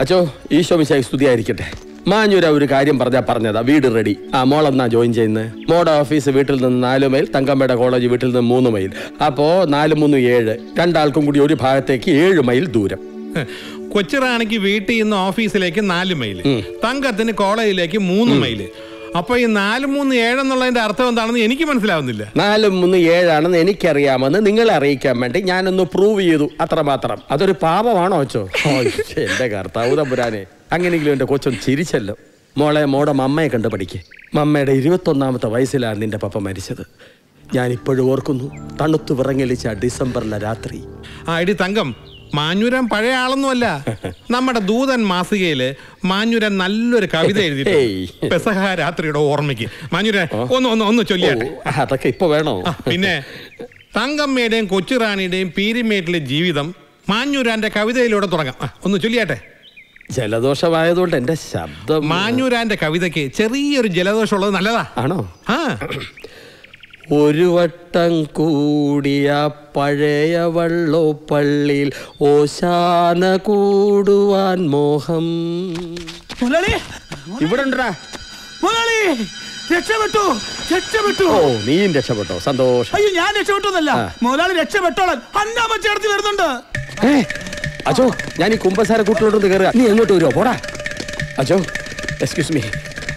അച്ചോ ഈശോ മിശായി സ്തുതിയായിരിക്കട്ടെ മാഞ്ഞൂര ഒരു കാര്യം പറഞ്ഞാ പറഞ്ഞതാ വീട് റെഡി ആ മോളെന്നാ ജോയിൻ ചെയ്യുന്നത് മോടെ ഓഫീസ് വീട്ടിൽ നിന്ന് നാല് മൈൽ തങ്കമ്മയുടെ കോളേജ് വീട്ടിൽ നിന്ന് മൂന്ന് മൈൽ അപ്പോ നാല് മൂന്ന് ഏഴ് രണ്ടാൾക്കും കൂടി ഒരു ഭാഗത്തേക്ക് ഏഴ് മൈൽ ദൂരം കൊച്ചിറാണിക്ക് വീട്ടിൽ നിന്ന് ഓഫീസിലേക്ക് നാല് മൈല് തങ്കത്തിന് കോളേജിലേക്ക് മൂന്ന് മൈല് അപ്പൊ ഈ നാല് മൂന്ന് ഏഴെന്നുള്ളതിന്റെ അർത്ഥം എന്താണെന്ന് എനിക്ക് മനസ്സിലാവുന്നില്ല നാല് മൂന്ന് ഏഴാണെന്ന് എനിക്കറിയാമെന്ന് നിങ്ങളെ അറിയിക്കാൻ വേണ്ടി ഞാനൊന്ന് പ്രൂവ് ചെയ്തു അത്രമാത്രം അതൊരു പാപമാണോ അച്ചോ ഓ, എന്റെ കർത്താവ് തമ്പുരാനെ അങ്ങനെയെങ്കിലും എന്റെ കൊച്ചൻ ചിരിച്ചല്ലോ മോളെ മോടെ മമ്മയെ കണ്ട് പഠിക്കേ മമ്മയുടെ ഇരുപത്തൊന്നാമത്തെ വയസ്സിലാണ് നിന്റെ പപ്പ മരിച്ചത് ഞാൻ ഇപ്പോഴും ഓർക്കുന്നു തണുത്തു വിറങ്ങലിച്ച ഡിസംബറിലെ രാത്രി ആ ഇടി തങ്കം മാഞ്ഞുരൻ പഴയ ആളൊന്നുമല്ല നമ്മുടെ ദൂതൻ മാസികയില് മാഞ്ഞുരൻ നല്ലൊരു കവിത എഴുതിയിട്ടുണ്ട് ഏയ്. പെസഹ രാത്രിയുടെ ഓർമ്മയ്ക്ക് മാഞ്ഞുരൻ ഒന്ന് ഒന്ന് ഒന്ന് ചൊല്ലിയാട്ടെ ഓ, അതൊക്കെ ഇപ്പൊ വേണോ ആ, പിന്നെ തങ്കമ്മയുടെയും കൊച്ചുറാണിയുടെയും പീരിമേട്ടിലെ ജീവിതം മാഞ്ഞൂരാന്റെ കവിതയിലൂടെ തുടങ്ങാം ആ, ഒന്ന് ചൊല്ലിയാട്ടെ ജലദോഷമായതുകൊണ്ട് എന്റെ ശബ്ദം മാഞ്ഞൂരാന്റെ കവിതയ്ക്ക് ചെറിയൊരു ജലദോഷം ഉള്ളത് നല്ലതാ ആണോ ആ ഒരു വട്ടം കൂടിയ പഴയ വള്ളോപ്പള്ളിയിൽ ഓശാന കൂടുവാൻ മോഹം മുതലാളി ഇവിടെ ഉണ്ടടാ മുതലാളി രക്ഷപ്പെട്ടു രക്ഷപ്പെട്ടു ഓ നീയും രക്ഷപ്പെട്ടോ സന്തോഷം അയ്യോ ഞാൻ രക്ഷപ്പെട്ടു എന്നല്ല ആ. മുതലാളി രക്ഷപ്പെട്ടോളാൻ അന്നാമ്മ ചേർത്ത് വരുന്നുണ്ട് ഏ, അച്ചോ ഞാൻ ഈ കുമ്പസാര കൂട്ടിലോട്ടൊന്ന് കയറുക നീ എങ്ങോട്ട് വരുമോ പോടാ അച്ചോ എക്സ്ക്യൂസ് മീ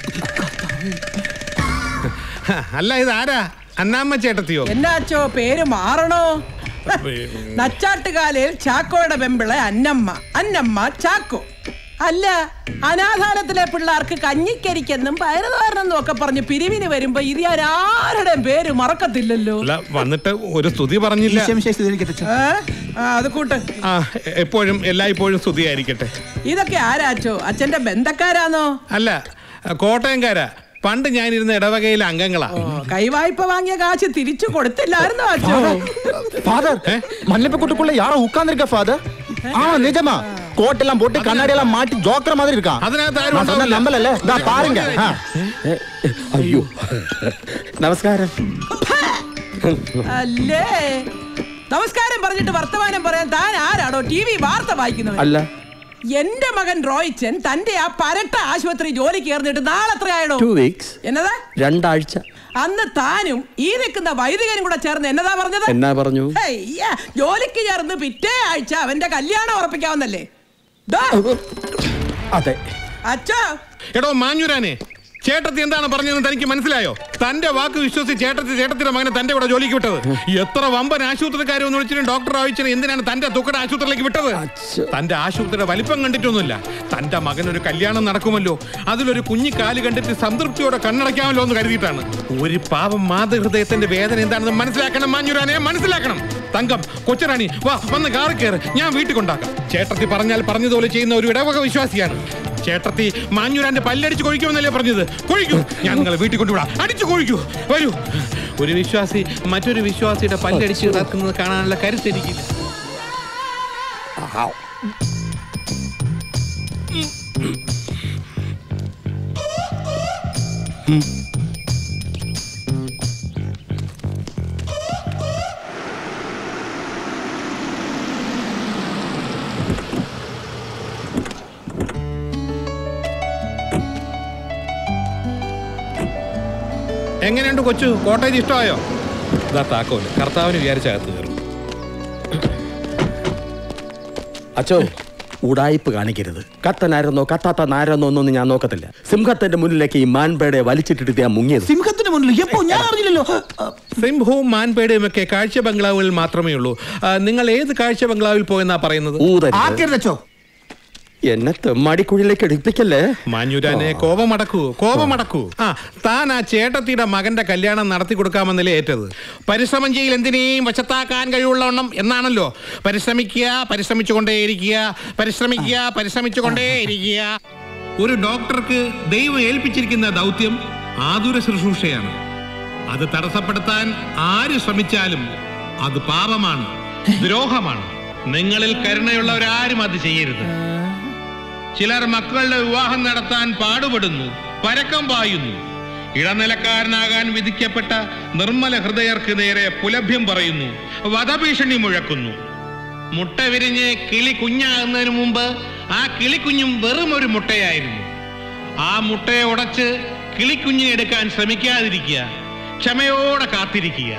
ഹ, അല്ല ഇത് ആരാ അന്നാമ്മ ചേട്ടത്തിയോ എന്നാച്ചോ പേര് മാറണോ നച്ചാട്ടുകാലയിൽ ചാക്കോയുടെ വെമ്പിളെ അന്നമ്മ അന്നമ്മ ചാക്കോ അല്ല അനാഥാലത്തിലെ പിള്ളേർക്ക് കഞ്ഞിക്കരിക്കെന്നും പയറുതോരനെന്നും ഒക്കെ പറഞ്ഞ് പിരിവിന് വരുമ്പോ ഇത് ഞാൻ ആരുടെയും പേര് മറക്കത്തില്ലല്ലോ അല്ല വന്നിട്ട് ഒരു സ്തുതി പറഞ്ഞില്ല ഏ? ആ, അത് കൂട്ട് ആ എപ്പോഴും എല്ലായ്പ്പോഴും സ്തുതിയായിരിക്കട്ടെ ഇതൊക്കെ ആരാച്ചോ അച്ഛന്റെ ബന്ധക്കാരാന്നോ അല്ല കോട്ടയംകാരാ പണ്ട് ഞാനിരുന്ന ഇടവകയിലെ അംഗങ്ങളാ ഓ, കൈവായ്പ വാങ്ങിയ കാശ് തിരിച്ചു കൊടുത്തില്ലായിരുന്നോ അച്ഛോ ஃபாதர் மல்லிப்பக்குட்டுக்குள்ள யாரோ உட்கார்ந்திருக்க ஃபாதர் ஆ நிஜமா கோட் எல்லாம் போட்டு கண்ணாடி எல்லாம் மாட்டி ஜோக்கற மாதிரி இருக்கான் അതിനകത്ത് ആരും நான் சொன்ன ഉണ്ടാവില്ല. நம்பலல்ல இதா பாருங்க ஆ. അയ്യോ നമസ്കാരം അല്ലേ നമസ്കാരം പറഞ്ഞിട്ട് വർത്തമാനം പറയാൻ താൻ ആരാടോ ടി വി വാർത്ത വായിക്കുന്നവൻ അല്ല എന്റെ മകൻ റോയിച്ചൻ തന്റെ ആ പരട്ട ആശുപത്രി ജോലി കയറിയിട്ട് നാളെ എത്രയായടോ ടു വീക്സ് എന്നതാ രണ്ടാഴ്ച അന്ന് താനും ഈ നിൽക്കുന്ന വൈദികനും കൂടെ ചേർന്ന് എന്നതാ പറഞ്ഞത് എന്നാ പറഞ്ഞു ഹയ്യ, ജോലിക്ക് ചേർന്ന് പിറ്റേ ആഴ്ച അവന്റെ കല്യാണം ഉറപ്പിക്കാവുന്നല്ലേ ദാ, അതെ അച്ഛാ എടോ മാഞ്ഞുരാനെ ചേട്ടത്തി എന്താണ് പറഞ്ഞതെന്ന് തനിക്ക് മനസ്സിലായോ തന്റെ വാക്ക് വിശ്വസിച്ച് ചേട്ടത്തി ചേട്ടത്തിന്റെ മകനെ തന്റെ കൂടെ ജോലിക്ക് വിട്ടത് എത്ര വമ്പൻ ആശുപത്രിക്കാരെ ഒന്ന് വിളിച്ചിട്ടും ഡോക്ടർ ആവശ്യം എന്തിനാണ് തന്റെ തുക്കട ആശുപത്രിയിലേക്ക് വിട്ടത് തന്റെ ആശുപത്രിയുടെ വലിപ്പം കണ്ടിട്ടൊന്നുമില്ല തന്റെ മകനൊരു കല്യാണം നടക്കുമല്ലോ അതിലൊരു കുഞ്ഞി കാല് കണ്ടിട്ട് സംതൃപ്തിയോടെ കണ്ണടയ്ക്കാമല്ലോ എന്ന് കരുതിയിട്ടാണ് ഒരു പാവം മാതൃഹൃദയത്തിന്റെ വേദന എന്താണെന്ന് മനസ്സിലാക്കണം മാഞ്ഞുരാനെ മനസ്സിലാക്കണം തങ്കം കൊച്ചറാണി വാ വന്ന് കാറി കയറ് ഞാൻ വീട്ടിൽ കൊണ്ടാക്കാം ചേട്ടത്തി പറഞ്ഞാൽ പറഞ്ഞതുപോലെ ചെയ്യുന്ന ഒരു ഇടവക വിശ്വാസിയാണ് ചേട്ടത്തി മാഞ്ഞൂരാന്റെ പല്ലടിച്ച് കൊഴിക്കുമെന്നല്ലേ പറഞ്ഞത് കൊഴിക്കൂ ഞാൻ നിങ്ങളെ വീട്ടിൽ കൊണ്ടുവിടാം അടിച്ചു കൊഴിക്കൂ വരൂ ഒരു വിശ്വാസി മറ്റൊരു വിശ്വാസിയുടെ പല്ലടിച്ച് ഇറക്കുന്നത് കാണാനുള്ള കരുത്ത് എനിക്കില്ല എങ്ങനെയുണ്ട് കൊച്ചു കോട്ടേജ് ഇഷ്ടമായോ ഇതാ താക്കോല് കർത്താവിന് വിചാരിച്ച അകത്ത് കയറും അച്ചോ ഉടായിപ്പ് കാണിക്കരുത് കത്തനാരെന്നോ കത്താത്ത നാരെന്നോ ഒന്നും ഞാൻ നോക്കത്തില്ല സിംഹത്തിന്റെ മുന്നിലേക്ക് ഈ മാൻപേടെ വലിച്ചിട്ടിട്ട് ഞാൻ മുങ്ങിയത് സിംഹത്തിന് മുന്നിൽ എപ്പോ ഞാൻ അറിഞ്ഞില്ലല്ലോ സിംഹവും മാൻപേടയും ഒക്കെ കാഴ്ച ബംഗ്ലാവുകളിൽ മാത്രമേ ഉള്ളൂ ആ, നിങ്ങൾ ഏത് കാഴ്ച ബംഗ്ലാവിൽ പോയെന്നാ പറയുന്നത് ഊതരുത് ആക്കരുതച്ചോ എന്നെ തെമ്മാടിക്കുഴിയിലേക്ക് എടുപ്പിക്കല്ലേ മാഞ്ഞുരാനെ കോപമടക്കൂ കോപമടക്കൂ ആ താൻ ആ ചേട്ടത്തിയുടെ മകന്റെ കല്യാണം നടത്തി കൊടുക്കാമെന്നല്ലേ ഏറ്റത് പരിശ്രമം ചെയ്യൽ എന്തിനേയും വശത്താക്കാൻ കഴിവുള്ളവണ്ണം എന്നാണല്ലോ പരിശ്രമിക്കുക പരിശ്രമിച്ചുകൊണ്ടേയിരിക്കുക പരിശ്രമിക്കുക പരിശ്രമിച്ചുകൊണ്ടേയിരിക്കുക ഒരു ഡോക്ടർക്ക് ദൈവം ഏൽപ്പിച്ചിരിക്കുന്ന ദൗത്യം ആതുര ശുശ്രൂഷയാണ് അത് തടസ്സപ്പെടുത്താൻ ആര് ശ്രമിച്ചാലും അത് പാപമാണ് ദ്രോഹമാണ് നിങ്ങളിൽ കരുണയുള്ളവരാരും അത് ചെയ്യരുത് ചിലർ മക്കളുടെ വിവാഹം നടത്താൻ പാടുപെടുന്നു പരക്കം പായുന്നു ഇടനിലക്കാരനാകാൻ വിധിക്കപ്പെട്ട നിർമ്മല ഹൃദയർക്ക് നേരെ പുലഭ്യം പറയുന്നു വധഭീഷണി മുഴക്കുന്നു മുട്ട വിരിഞ്ഞ് കിളി കുഞ്ഞാകുന്നതിന് മുമ്പ് ആ കിളിക്കുഞ്ഞും വെറും ഒരു മുട്ടയായിരുന്നു ആ മുട്ടയെ ഉടച്ച് കിളിക്കുഞ്ഞിനെ എടുക്കാൻ ശ്രമിക്കാതിരിക്കുക ക്ഷമയോടെ കാത്തിരിക്കുക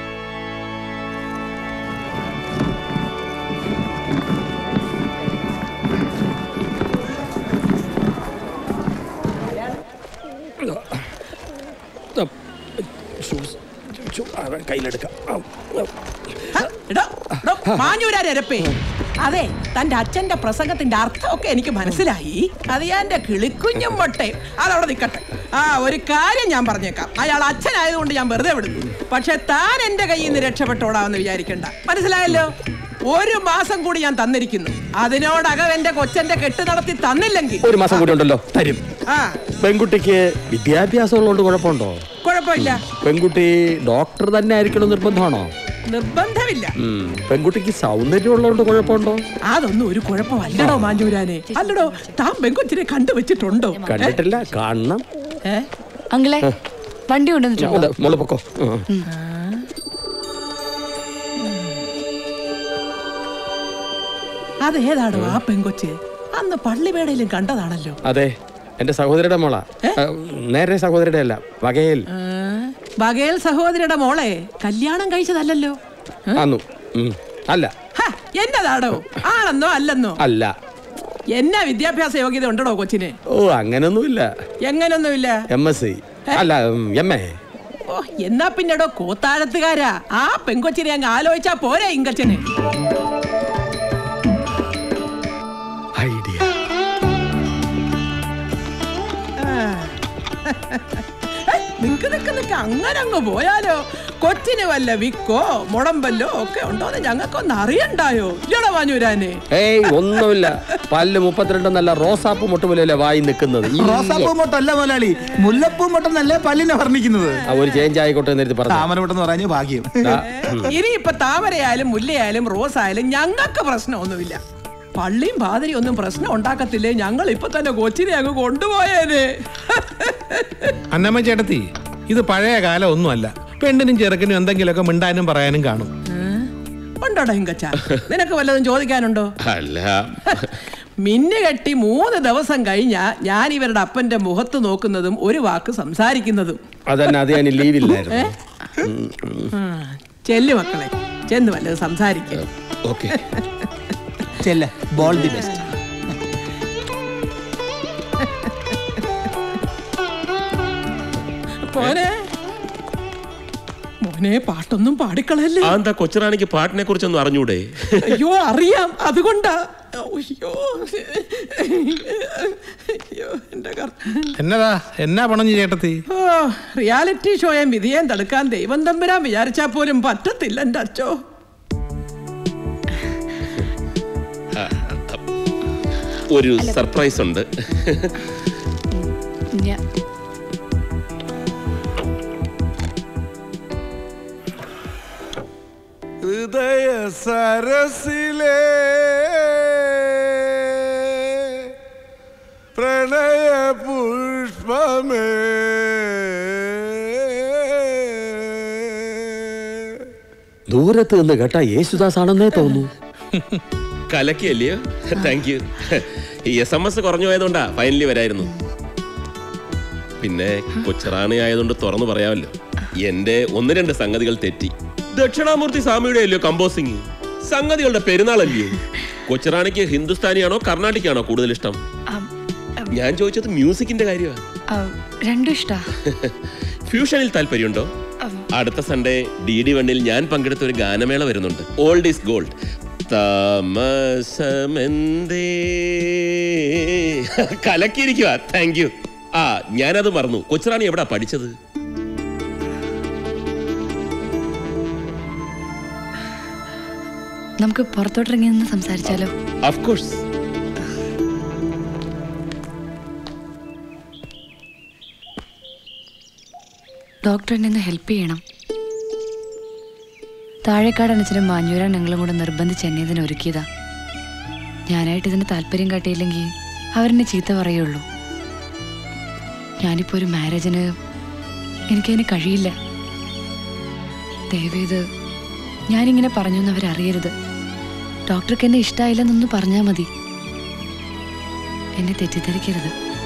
കയ്യിലെടുക്കാം ഹ, എടോ, എടോ, മാഞ്ഞൂരാരപ്പേ അതെ തന്റെ അച്ഛന്റെ പ്രസംഗത്തിന്റെ അർത്ഥമൊക്കെ എനിക്ക് മനസ്സിലായി അത് ഞാൻ എന്റെ കിളിക്കുഞ്ഞും മൊട്ടയും അതവിടെ നിൽക്കട്ടെ ആ ഒരു കാര്യം ഞാൻ പറഞ്ഞേക്കാം അയാൾ അച്ഛനായതുകൊണ്ട് ഞാൻ വെറുതെ വിടുന്നു പക്ഷെ താൻ എന്റെ കയ്യിൽ നിന്ന് രക്ഷപ്പെട്ടോടാമെന്ന് വിചാരിക്കണ്ട മനസ്സിലായല്ലോ ഒരു മാസം കൂടി ഞാൻ തന്നിരിക്കുന്നു അതിനോടകം എന്റെ കൊച്ചന്റെ കെട്ട് നടത്തി തന്നില്ലെങ്കിൽ ഒരു മാസം കൂടി ഉണ്ടല്ലോ തരും ആ പെൺകുട്ടിക്ക് വിദ്യാഭ്യാസം ഉള്ളതുകൊണ്ട് കുഴപ്പമുണ്ടോ കുഴപ്പമില്ല പെൺകുട്ടി ഡോക്ടർ തന്നെ ആയിരിക്കണം നിർബന്ധമാണോ നിർബന്ധമില്ല ഉം. പെൺകുട്ടിക്ക് സൗന്ദര്യം ഉള്ളതുകൊണ്ട് കുഴപ്പമുണ്ടോ അതൊന്നും ഒരു കുഴപ്പമല്ലടോ മാഞ്ഞൂരാനെ അല്ലടോ താൻ പെങ്കൊച്ചിനെ കണ്ടുവച്ചിട്ടുണ്ടോ കണ്ടിട്ടില്ല കാണണം ഏ അങ്കിളെ വണ്ടി കൊണ്ടുവന്നിട്ടുണ്ടോ ഉണ്ട്, മോള് പൊക്കോ ഉം. അതേതാടോ ആ പെങ്കൊച്ച് അന്ന് പള്ളിവേടയിലും കണ്ടതാണല്ലോ അതെ എന്റെ സഹോദരിയുടെ മോളാ ആ, നേരെ സഹോദരിയുടെ അല്ല വകയിൽ ആ, ബഗേൽ സഹോദരിയുടെ മോളെ കല്യാണം കഴിച്ചതല്ലല്ലോ അന്നു ഉം. അല്ല ഹ, എന്നതാടോ ആണെന്നോ അല്ലെന്നോ അല്ല എന്നാ വിദ്യാഭ്യാസ യോഗ്യത ഉണ്ടോ കൊച്ചിന് ഓ അങ്ങനൊന്നുമില്ല എങ്ങനൊന്നുമില്ല എം എസ് സി അല്ല എം എ ഓ എന്നാ പിന്നെടോ കൂത്താഴത്തുകാരാ ആ പെങ്കൊച്ചിനെ അങ്ങ് ആലോചിച്ചാ പോരെ ഇങ്കച്ചന് ഐഡിയ ഏയ്, നിക്ക് നിക്ക് നിക്ക് അങ്ങനെ അങ്ങ് പോയാലോ കൊച്ചിന് വല്ല വിക്കോ മുടമ്പല്ലോ ഒക്കെ ഉണ്ടോന്ന് ഞങ്ങൾക്കൊന്ന് അറിയണ്ടായോ ഇല്ലടോ മാഞ്ഞൂരാനെ ഏയ് ഒന്നുമില്ല പല്ല് മുപ്പത്തിരണ്ട് നല്ല റോസാപ്പ് മുട്ടുപോലെയല്ലേ വായി നിൽക്കുന്നത് ഈ- റോസാപ്പൂ മൊട്ടല്ല മുതലാളി മുല്ലപ്പൂ മൊട്ടെന്നല്ലേ പല്ലിനെ വർണ്ണിക്കുന്നത് ആ, ഒരു ചേഞ്ച് ആയിക്കോട്ടെ എന്ന് പറഞ്ഞു താമര മൊട്ടെന്ന് പറഞ്ഞ ഭാഗ്യം ഇനി ഇപ്പൊ താമരയായാലും മുല്ലയായാലും റോസ് ആയാലും ഞങ്ങൾക്ക് പ്രശ്നമൊന്നുമില്ല പള്ളിയും പാതിരി ഒന്നും പ്രശ്നം ഉണ്ടാക്കത്തില്ലേ ഞങ്ങൾ ഇപ്പൊ തന്നെ കൊച്ചിനെ അങ്ങ് കൊണ്ടുപോയേനെ അന്നമ്മ ചേട്ടത്തി ഇത് പഴയ കാലം ഒന്നുമല്ല പെണ്ണിനും ചെറുക്കനും എന്തെങ്കിലുമൊക്കെ മിണ്ടാനും പറയാനും കാണും ഉണ്ടോടാ ഇങ്കച്ച നിനക്ക് വല്ലതും ചോദിക്കാനുണ്ടോ അല്ല മിന്നു കെട്ടി മൂന്ന് ദിവസം കഴിഞ്ഞാ ഞാൻ ഇവരുടെ അപ്പന്റെ മുഖത്ത് നോക്കുന്നതും ഒരു വാക്ക് സംസാരിക്കുന്നതും അതന്നെ അത് ഞാൻ ലീവില്ലായിരുന്നു ആ, ചെല്ലു മക്കളെ ചെന്ന് വല്ലതും സംസാരിക്കും ഓക്കെ ചെല്ല ബോൾ ദി ബെസ്റ്റ് മോനെ മോനെ പാട്ടൊന്നും പാടിക്കളല്ലേ ആ എന്താ കൊച്ചുറാണിക്ക് പാട്ടിനെ കുറിച്ചൊന്നും അറിഞ്ഞൂടെ അയ്യോ അറിയാം അതുകൊണ്ടാ അയ്യോ അയ്യോ എന്റെ കർത്ത എന്നതാ എന്നാ പണഞ്ഞു ചേട്ടത്തി ഓ റിയാലിറ്റി ഷോയെ വിധിയേം തടുക്കാൻ ദൈവം തമ്പുരാൻ വിചാരിച്ചാ പോലും പറ്റത്തില്ല എന്റെ അച്ചോ ഒരു സർപ്രൈസ് ഉണ്ട് ഞാ- ഹൃദയ സരസിലെ പ്രണയ പുഷ്പമേ ദൂരത്ത് നിന്ന് കേട്ടാ യേശുദാസ് ആണെന്നേ തോന്നുന്നു കലക്കിയല്ലയോ താങ്ക് യു ഈ എസ് എം എസ് കുറഞ്ഞു പോയതുകൊണ്ടാ ഫൈനലി വരായിരുന്നു പിന്നെ കൊച്ചുറാണി ആയതുകൊണ്ട് തുറന്നു പറയാമല്ലോ എന്റെ ഒന്ന് രണ്ട് സംഗതികൾ തെറ്റി ദക്ഷിണാമൂർത്തി സ്വാമിയുടെ അല്ലയോ കമ്പോസിങ് സംഗതികളുടെ പെരുന്നാളല്ലയോ കൊച്ചുറാണിക്ക് ഹിന്ദുസ്ഥാനിയാണോ കർണാട്ടിക്കാണോ കൂടുതൽ ഇഷ്ടം ആം, ഞാൻ ചോദിച്ചത് മ്യൂസിക്കിന്റെ കാര്യമാണ് ആ, രണ്ടും ഇഷ്ടാ ഫ്യൂഷനിൽ താല്പര്യമുണ്ടോ അടുത്ത സൺഡേ ഡി ഡി വണ്ണിൽ ഞാൻ പങ്കെടുത്ത ഒരു ഗാനമേള വരുന്നുണ്ട് ഓൾഡ് ഈസ് ഗോൾഡ് താമസമെന്തേ കലക്കിയിരിക്കുക താങ്ക് യു ആ ഞാനത് മറന്നു കൊച്ചുറാണി എവിടാ പഠിച്ചത് നമുക്ക് പുറത്തോട്ടിറങ്ങി നിന്ന് സംസാരിച്ചാലോ ഓഫ് കോഴ്സ് ഡോക്ടറിനെ ഒന്ന് ഹെൽപ്പ് ചെയ്യണം താഴേക്കാട് അണച്ചനും മാഞ്ഞൂരാൻ ഞങ്ങളും കൂടെ നിർബന്ധിച്ച് എന്നെ ഇതിന് ഒരുക്കിയതാ ഞാനായിട്ട് ഇതിന് താല്പര്യം കാട്ടിയില്ലെങ്കിൽ അവരെന്നെ ചീത്ത പറയുള്ളൂ ഞാനിപ്പോ ഒരു മാരേജിന് എനിക്കതിന് കഴിയില്ല ദയവേത് ഞാനിങ്ങനെ പറഞ്ഞു എന്ന് അവരറിയരുത് ഡോക്ടർക്ക് എന്നെ ഇഷ്ടമായില്ലെന്നൊന്ന് പറഞ്ഞാൽ മതി എന്നെ തെറ്റിദ്ധരിക്കരുത്